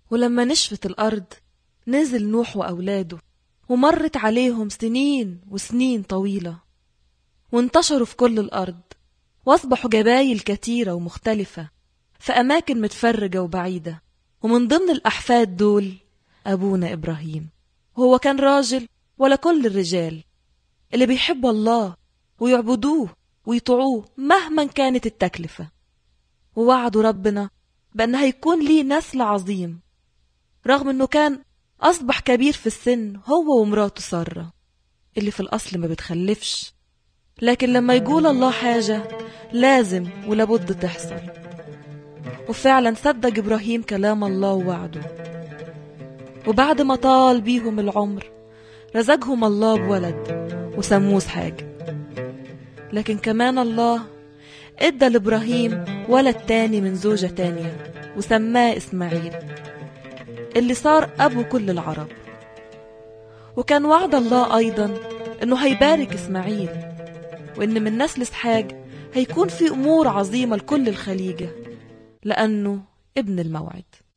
ولما نشفت الأرض نزل نوح وأولاده ومرت عليهم سنين وسنين طويلة وانتشروا في كل الأرض وأصبحوا جبايل كتيرة ومختلفة في أماكن متفرجة وبعيدة ومن ضمن الأحفاد دول أبونا إبراهيم وهو كان راجل ولا كل الرجال اللي بيحبوا الله ويعبدوه ويطوعوه مهما كانت التكلفة ووعدوا ربنا بأن هيكون ليه نسل عظيم رغم أنه كان أصبح كبير في السن هو ومراته سارة اللي في الأصل ما بتخلفش لكن لما يقول الله حاجة لازم ولابد تحصل وفعلا صدق إبراهيم كلام الله ووعده وبعد ما طال بيهم العمر رزقهم الله بولد وسموه اسحاق لكن كمان الله ادى لابراهيم ولد تاني من زوجة تانية وسماه اسماعيل اللي صار ابو كل العرب وكان وعد الله ايضا انه هيبارك اسماعيل وان من نسل اسحاق هيكون في امور عظيمة لكل الخليجة لانه ابن الموعد